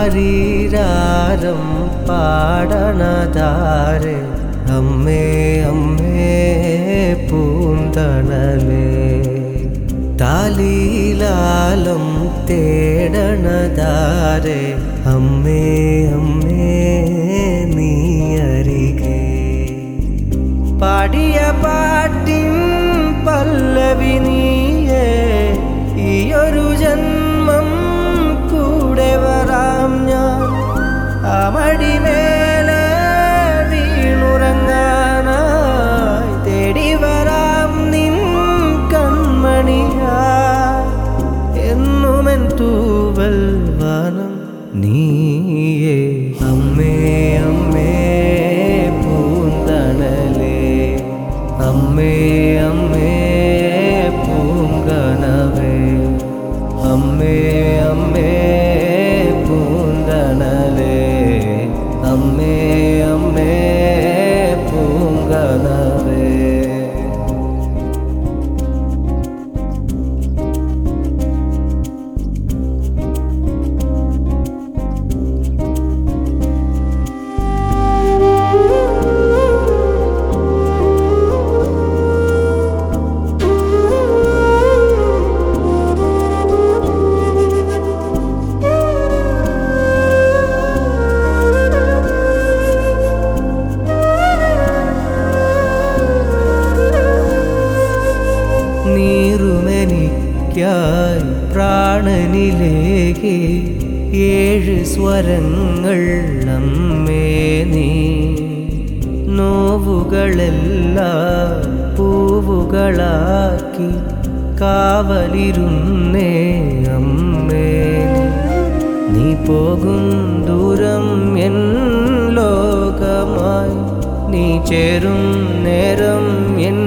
ആരീരാരം പാടണതാരെ അമ്മേ അമ്മേ പൂന്തണലേ താലീലാലം തേടണതാരെ അമ്മേ അമ്മേ നീ അരികെ പാടിയ പാട്ടിൻ പല്ലവി നീയേ ഈയൊരു ജന്മം കൂടെ വരാം ഞാൻ അമടി മേലെ വീണുറങ്ങാനായി തേടി വരാം നിൻ കൺമണിയാ എന്നുമെൻ തൂവൽ വാനം നീയേ അമ്മേ അമ്മേ പൂന്തണലേ അമ്മേ അമ്മേ പൂങ്കനവേ അമ്മേ അമ്മേ പൂന്തണലേ അമ്മേ അമ്മേ പൂങ്കനവേ നീറുമെനിക്കായി പ്രാണനിലേക്ക് ഏഴ് സ്വരങ്ങൾ അമ്മേ നീ നോവുകളെല്ലാം പൂവുകളാക്കി കാവലിരുന്നേ അമ്മേ നീ പോകും ദൂരം എൻ ലോകമായി നീ ചേരും നേരം എൻ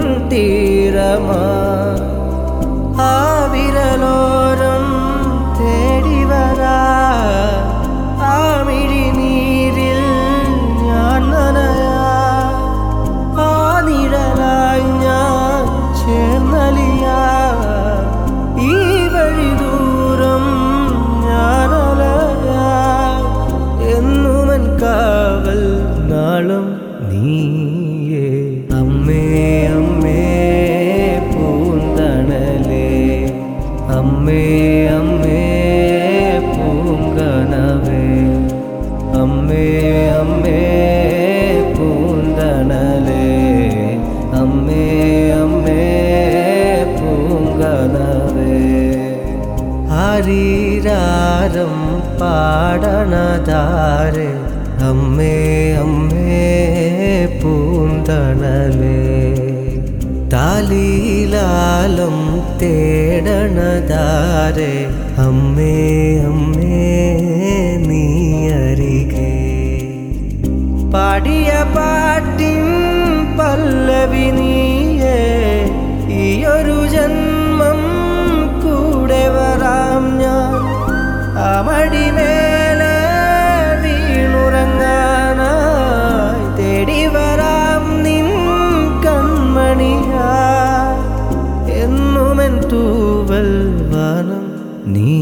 തീരമായി ആ വിരലോരം തേടി വരാ ആ മിഴിനീരിൽ ഞാൻ നനയാ ആ നിഴലായി ഞാൻ ചേർന്നലിയാ ഈ വഴി ദൂരം ഞാനലയാ എന്നുമൻ കാവൽ നാളും നീയേ അമ്മേ അമ്മേ പൂന്തണലേ അമ്മേ അമ്മേ പൂങ്കനവേ അമ്മേ അമ്മേ പൂന്തണലേ അമ്മേ അമ്മേ പൂങ്കനവേ ആരീരാരം പാടണതാരെ അമ്മേ അമ്മേ പൂന്തണലേ താലീലാലം തേടണതാരെ അമ്മേ അമ്മേ നീ അരികെ പാടിയ പാട്ടിൻ പല്ലവി നീയേ ഈയൊരു ജന്മം കൂടെ വരാം ഞാൻ അമടി മേലെ വീണുറങ്ങാനായി തേടി വരാം നിൻ കൺമണിയാ എന്നുമെൻ തൂവൽ വാനം നീ